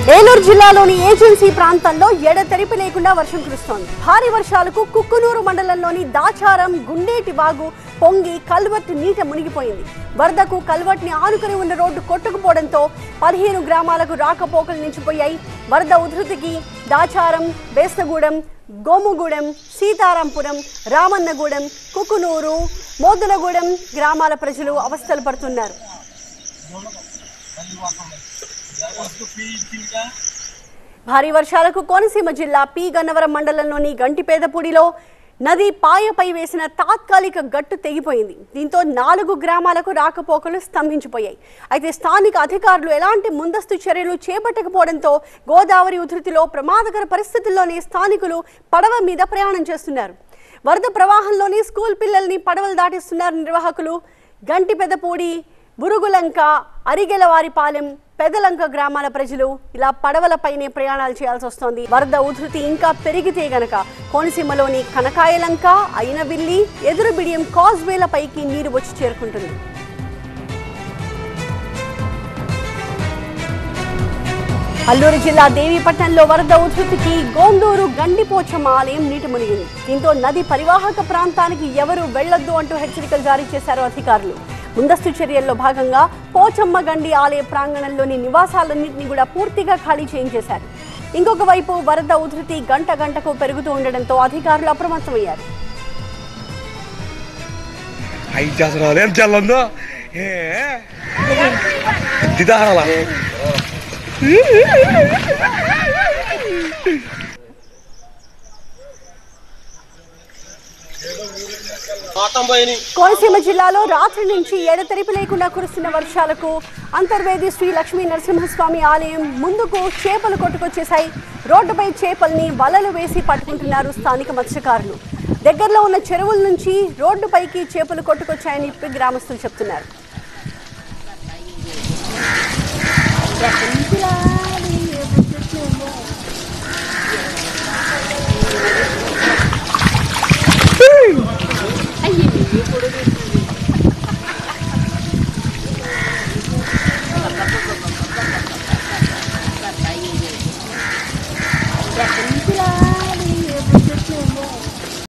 ఏలూరు జిల్లాలోని ఏజెన్సీ ప్రాంతంలో ఎడతెరిపి లేకుండా వర్షం కురుస్తోంది భారీ వర్షాలకు కుక్కునూరు మండలంలోని దాచారం గుండేటి వాగు పొంగి కల్వర్ట్ నీట మునిగిపోయింది వరదకు కల్వర్ట్ ని ఆనుకుని ఉన్న రోడ్డు కొట్టుకుపోవడంతో పదిహేను గ్రామాలకు రాకపోకలు నిలిచిపోయాయి వరద ఉధృతికి దాచారం బేస్తగూడెం గోముగూడెం సీతారాంపురం రామన్నగూడెం కుకునూరు మోదులగూడెం గ్రామాల ప్రజలు అవస్థలు పడుతున్నారు భారీ వర్షాలకు కోనసీమ జిల్లా పి గన్నవరం మండలంలోని గంటిపేదపూడిలో నది పాయపై వేసిన తాత్కాలిక గట్టు తెగిపోయింది దీంతో నాలుగు గ్రామాలకు రాకపోకలు స్తంభించిపోయాయి అయితే స్థానిక అధికారులు ఎలాంటి ముందస్తు చర్యలు చేపట్టకపోవడంతో గోదావరి ఉధృతిలో ప్రమాదకర పరిస్థితుల్లోనే స్థానికులు పడవ మీద ప్రయాణం చేస్తున్నారు వరద ప్రవాహంలోని స్కూల్ పిల్లల్ని పడవలు దాటిస్తున్నారు నిర్వాహకులు గంటిపెదపూడి బురుగులంక అరిగెలవారిపాలెం పెదలంక గ్రామాల ప్రజలు ఇలా పడవలపైనే ప్రయాణాలు చేయాల్సి వస్తోంది వరద ఉధృతి ఇంకా పెరిగితే గనక కోనసీమలోని కనకాయలంక అయినవిల్లి ఎదురు బిడియం కాజ్వేల పైకి నీరు వచ్చి చేరుకుంటుంది అల్లూరు జిల్లా దేవీపట్నంలో వరద ఉధృతికి గోందూరు గండిపోచమ్మ ఆలయం నీటి మునిగింది దీంతో నది పరివాహక ప్రాంతానికి ఎవరు వెళ్లొద్దు అంటూ హెచ్చరికలు జారీ చేశారు అధికారులు ముందస్తు చర్యల్లో భాగంగా పోచమ్మ గండి ఆలయ ప్రాంగణంలోని నివాసాలన్నింటినీ కూడా పూర్తిగా ఖాళీ చేయించేశారు ఇంకొక వైపు వరద ఉధృతి గంట గంటకు పెరుగుతూ ఉండడంతో అధికారులు అప్రమత్తమయ్యారు ఐదు చేస్తున్నారు ఏం చల్లందో ఏ దిదారాల కోనసీమ జిల్లాలో రాత్రి నుంచి ఎడతెరిపి లేకుండా కురుస్తున్న వర్షాలకు అంతర్వేది శ్రీ లక్ష్మీ నరసింహస్వామి ఆలయం ముందుకు చేపలు కొట్టుకొచ్చేశాయి రోడ్డుపై చేపల్ని వలలు వేసి పట్టుకుంటున్నారు స్థానిక మత్స్యకారులు దగ్గరలో ఉన్న చెరువుల నుంచి రోడ్డుపైకి చేపలు కొట్టుకొచ్చాయని ఇప్పటి గ్రామస్తులు చెప్తున్నారు